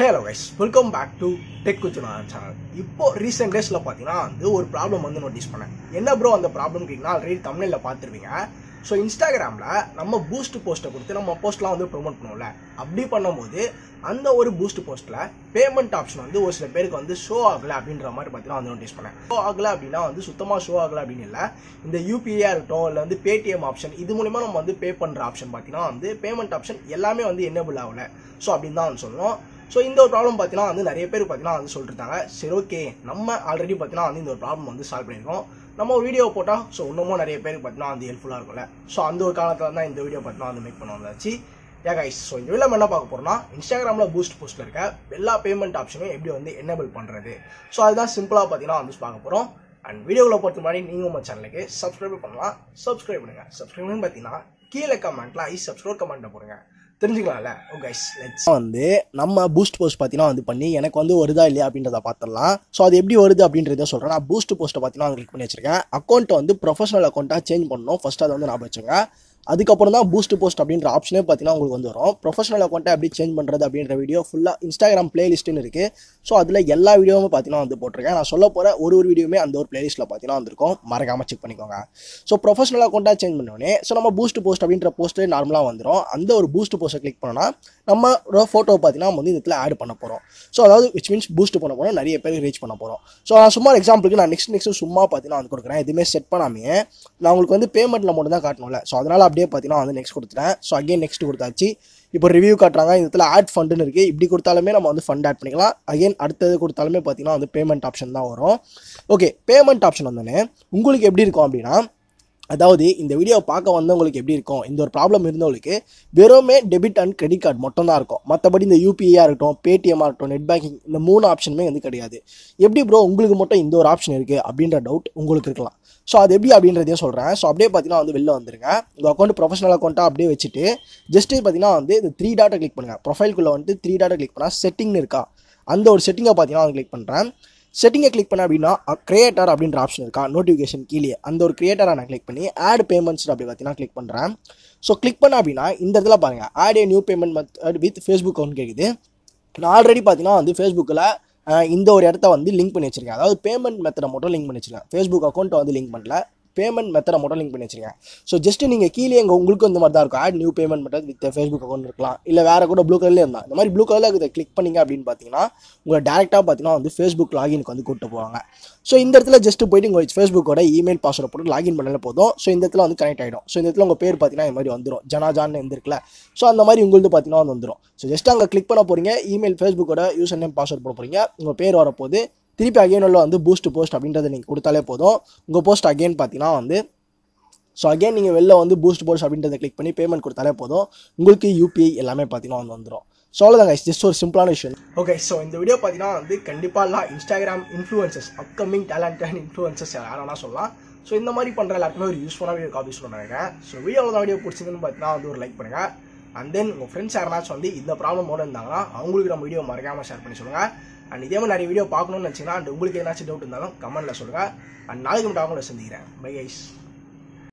hello guys welcome back to tech குச்சுனா channel இப்போ recent டேஸில் பார்த்தீங்கன்னா வந்து ஒரு ப்ராப்ளம் வந்து நோட்டீஸ் பண்ணேன் என்ன ப்ரோ அந்த ப்ராப்ளம் கேட்டிங்கன்னா ஆல்ரெடி தமிழில் பார்த்துருப்பீங்க ஸோ இன்ஸ்டாகிராமில் நம்ம பூஸ்ட் போஸ்ட்டை கொடுத்து நம்ம போஸ்ட்லாம் வந்து ப்ரொமோட் பண்ணுவோம்ல அப்படி பண்ணும்போது அந்த ஒரு பூஸ்ட் போஸ்ட்டில் பேமெண்ட் ஆப்ஷன் வந்து ஒரு சில பேருக்கு வந்து ஷோ ஆகலை அப்படின்ற மாதிரி பார்த்தீங்கன்னா வந்து நோட்டீஸ் பண்ணேன் ஷோ ஆகலை அப்படின்னா வந்து சுத்தமாக ஷோ ஆகலை அப்படின்னு இல்லை இந்த யூபிஐ இருக்கட்டும் இல்லை வந்து பேடிஎம் ஆப்ஷன் இது மூலிமா நம்ம வந்து பே பண்ணுற ஆப்ஷன் பார்த்தீங்கன்னா வந்து பேமெண்ட் ஆப்ஷன் எல்லாமே வந்து என்னபிள் ஆகலை ஸோ அப்படின்னு தான் வந்து சொல்லணும் ஸோ இந்த ஒரு ப்ராப்ளம் பார்த்தீங்கன்னா வந்து நிறைய பேர் பார்த்தீங்கன்னா வந்து சொல்லிருக்காங்க சரி ஓகே நம்ம ஆல்ரெடி பார்த்தீங்கன்னா வந்து இந்த ஒரு ப்ராப்ளம் வந்து சால்வ் பண்ணியிருக்கோம் நம்ம ஒரு வீடியோ போட்டால் ஸோ இன்னமும் நிறைய பேருக்கு பார்த்தீங்கன்னா வந்து ஹெல்ப்ஃபுல்லாக இருக்கும்ல ஸோ அந்த ஒரு காலத்தில் தான் இந்த வீடியோ பார்த்தீங்கன்னா வந்து மேக் பண்ண வந்தாச்சு ஏ கைஸ் ஸோ இந்த வீடியோ என்ன பார்க்க போறோம்னா இன்ஸ்டாகிராமில் பூஸ்ட் போஸ்ட்டில் இருக்க எல்லா பேமெண்ட் ஆப்ஷனும் எப்படி வந்து என்னபிள் பண்ணுறது ஸோ அதுதான் சிம்பிளாக பார்த்தீங்கன்னா வந்து பார்க்க போகிறோம் அண்ட் வீடியோவில் பொறுத்த மாதிரி நீங்கள் உங்கள் சேனலுக்கு சப்ஸ்கிரைப் பண்ணலாம் சப்ஸ்கிரைப் பண்ணுங்கள் சப்ஸ்கிரைப் பண்ணி பார்த்தீங்கன்னா கீழே கமெண்ட்ல ஐ சப்ஸ்கிரைப் கமெண்ட்டை போடுங்க தெரிஞ்சுக்கலாம்ல ஓ கைஸ் லெட்ஸ் வந்து நம்ம பூஸ்ட் போஸ்ட் பார்த்தீங்கன்னா வந்து பண்ணி எனக்கு வந்து வருதா இல்லையா அப்படின்றத பார்த்துடலாம் ஸோ அது எப்படி வருது அப்படின்றத சொல்கிறேன் நான் பூஸ்ட் போஸ்ட்டை பார்த்தீங்கன்னா கிளிக் பண்ணி வச்சிருக்கேன் அக்கௌண்ட்டை வந்து ப்ரொஃபஷனல் அக்கௌண்ட்டாக சேஞ்ச் பண்ணணும் ஃபர்ஸ்ட் அதை வந்து நான் வச்சுங்க அதுக்கப்புறம் தான் பூஸ்ட் போஸ்ட் அப்படின்ற ஆப்ஷனே பார்த்தீங்கன்னா உங்களுக்கு வந்து வரும் ப்ரொஃபஷனல் அக்கௌண்ட்டை எப்படி சேஞ்ச் பண்ணுறது அப்படின்ற வீடியோ ஃபுல்லாக இன்ஸ்டாகிராம் பிளேலிஸ்ட்டுன்னு இருக்குது ஸோ அதில் எல்லா வீடியோவும் பார்த்தீங்கன்னா வந்து போட்டிருக்கேன் நான் சொல்ல போகிற ஒரு ஒரு வீடியோமே அந்த ஒரு பிளேலிஸ்ட்டில் பார்த்தீங்கன்னா வந்திருக்கும் மறக்காமல் செக் பண்ணிக்கோங்க ஸோ ப்ரொஃபஷனல் அக்கௌண்ட்டாக சேஞ்ச் பண்ணோடனே ஸோ நம்ம பூஸ்ட் போஸ்ட் அப்படின்ற போஸ்ட்டு நார்மலாக வந்துடும் அந்த ஒரு பூஸ்ட் போஸ்ட்டை கிளிக் பண்ணோன்னா நம்ம ஃபோட்டோ பார்த்தீங்கன்னா நம்ம வந்து இந்த இடத்துல ஆட் பண்ண போகிறோம் ஸோ அதாவது விச் மீன்ஸ் பூஸ்ட் பண்ண போகிறோம் நிறைய பேருக்கு ரீச் பண்ண போகிறோம் ஸோ நான் சும்மா எக்ஸாம்பிளுக்கு நான் நெக்ஸ்ட் நெக்ஸ்ட் சும்மா பார்த்தீங்கன்னா வந்து கொடுக்குறேன் எதுவுமே செட் பண்ணாமே நான் உங்களுக்கு வந்து பேமெண்ட்டில் மட்டும் தான் காட்டணும்ல ஸோ அதனால் அப்படியே பார்த்தீங்கன்னா வந்து நெக்ஸ்ட் கொடுத்துட்டேன் ஸோ அகைன் நெக்ஸ்ட் கொடுத்தாச்சு இப்போ ரிவ்யூ காட்டுறாங்க இந்த இடத்துல ஆட் ஃபண்டுன்னு இருக்குது இப்படி கொடுத்தாலுமே நம்ம வந்து ஃபண்ட் ஆட் பண்ணிக்கலாம் அகைன் அடுத்தது கொடுத்தாலுமே பார்த்தீங்கன்னா வந்து பேமெண்ட் ஆப்ஷன் தான் வரும் ஓகே பேமெண்ட் ஆப்ஷன் வந்தோடனே உங்களுக்கு எப்படி இருக்கும் அப்படின்னா அதாவது இந்த வீடியோவை பார்க்க வந்தவங்களுக்கு எப்படி இருக்கும் இந்த ஒரு ப்ராப்ளம் இருந்தவங்களுக்கு வெறுமே டெபிட் அண்ட் கிரெடிட் கார்டு மட்டும் தான் இருக்கும் மற்றபடி இந்த யூபிஐயாக இருக்கட்டும் பேடிஎம்மாக இருக்கட்டும் நெட் பேங்கிங் இந்த மூணு ஆப்ஷனுமே வந்து கிடையாது எப்படி ப்ரோ உங்களுக்கு மட்டும் இந்த ஒரு ஆப்ஷன் இருக்குது அப்படின்ற டவுட் உங்களுக்கு இருக்கலாம் ஸோ அது எப்படி அப்படின்றதையும் சொல்கிறேன் ஸோ அப்படியே பார்த்தீங்கன்னா வந்து வெளில வந்துருங்க உங்கள் அக்கௌண்ட் ப்ரொஃபஷனல் அக்கௌண்ட்டாக அப்படியே வச்சுட்டு ஜஸ்ட்டு பார்த்தீங்கன்னா வந்து இந்த த்ரீ டாட்டை கிளிக் பண்ணுங்கள் ப்ரொஃபைல்குள்ளே வந்துட்டு த்ரீ டாட்டை கிளிக் பண்ணால் செட்டிங்னு இருக்கா அந்த ஒரு செட்டிங்கை பார்த்தீங்கன்னா வந்து கிளிக் பண்ணுறேன் செட்டிங்கை கிளிக் பண்ண அப்படின்னா கிரியேட்டர் அப்படின்ற ஆப்ஷன் இருக்கா நோட்டிஃபிகேஷன் கீழே அந்த ஒரு கிரியேட்டரை நான் கிளிக் பண்ணி ஆட் பேமெண்ட்ஸ் அப்படி பார்த்தீங்கன்னா கிளிக் பண்ணுறேன் ஸோ கிளிக் பண்ண அப்படின்னா இந்த இடத்துல பாருங்கள் add a new payment method with facebook account கேட்குது நான் ஆல்ரெடி பார்த்தீங்கன்னா வந்து ஃபேஸ்புக்கில் இந்த ஒரு இடத்த வந்து லிங்க் பண்ணி வச்சிருக்கேன் அதாவது பேமெண்ட் மெத்தடை மட்டும் லிங்க் பண்ணி வச்சிருக்கேன் ஃபேஸ்புக் அக்கௌண்ட்டை வந்து லிங்க் பண்ணல பேமெண்ட் மெத்தடை மட்டும் லிங்க் பண்ணி வச்சிருக்கேன் ஸோ ஜஸ்ட் நீங்கள் கீழே எங்கள் உங்களுக்கு இந்த மாதிரி தான் இருக்கும் add new payment method with facebook account இருக்கலாம் இல்லை வேறு கூட ப்ளூ கலர்லேயே இருந்தால் இந்த மாதிரி ப்ளூ கலரில் இதை கிளிக் பண்ணிங்க அப்படின்னு பார்த்தீங்கன்னா உங்களை டேரெக்டாக பார்த்தீங்கன்னா வந்து ஃபேஸ்புக் லாகினுக்கு வந்து கூப்பிட்டு போவாங்க ஸோ இந்த இடத்துல ஜஸ்ட் போயிட்டு உங்கள் ஃபேஸ்புக்கோட இமெயில் பாஸ்வேர்ட் போட்டு லாகின் பண்ணல போதும் ஸோ இந்த இடத்துல வந்து கனெக்ட் ஆகிடும் ஸோ இந்த இடத்துல உங்கள் பேர் பார்த்தீங்கன்னா இந்த மாதிரி வந்துடும் ஜனாஜான் இருந்திருக்குல்ல ஸோ அந்த மாதிரி உங்களுக்கு பார்த்தீங்கன்னா வந்து வந்துடும் ஸோ ஜஸ்ட் அங்கே கிளிக் பண்ண போகிறீங்க இமெயில் ஃபேஸ்புக்கோட யூசர் நேம் பாஸ்வேர்ட் போட போகிறீங்க உங்கள் பேர் வரப்போது திருப்பி அகைன் உள்ள வந்து பூஸ்ட் போஸ்ட் அப்படின்றத நீங்கள் கொடுத்தாலே போதும் உங்கள் போஸ்ட் அகைன் பார்த்தீங்கன்னா வந்து ஸோ அகைன் நீங்கள் வெளில வந்து பூஸ்ட் போஸ்ட் அப்படின்றத கிளிக் பண்ணி பேமெண்ட் கொடுத்தாலே போதும் உங்களுக்கு யூபிஐ எல்லாமே பார்த்தீங்கன்னா வந்து வந்துடும் ஸோ அவ்வளோதாங்க ஜஸ்ட் ஒரு சிம்பிளான விஷயம் ஓகே ஸோ இந்த வீடியோ பார்த்தீங்கன்னா வந்து கண்டிப்பாக எல்லாம் instagram influencers upcoming talented influencers யாரானா சொல்லலாம் ஸோ இந்த மாதிரி பண்ணுற எல்லாருக்குமே ஒரு யூஸ்ஃபுல்லான வீடியோ காப்பி சொல்லுறாங்க ஸோ வீடியோவில் தான் வீடியோ பிடிச்சிங்கன்னு பார்த்தீங்கன்னா வந்து ஒரு லைக் பண்ணுங்கள் அண்ட் தென் உங்கள் ஃப்ரெண்ட்ஸ் யாருனாச்சும் வந்து இந்த ப்ராப்ளமோட இருந்தாங்கன்னா அவங்களுக்கு நம்ம வீடியோ மறக்காமல் ஷேர் பண்ணி சொல்லுங்கள் அண்ட் இதே மாதிரி நிறைய வீடியோ பார்க்கணும்னு நினச்சிங்கன்னா அண்ட் உங்களுக்கு ஏதாச்சும் டவுட் இருந்தாலும் கமெண்ட்டில் சொல்லுங்கள் அண்ட் நாளைக்கு மட்டும் அவங்கள சந்திக்கிறேன் பை ஐஸ்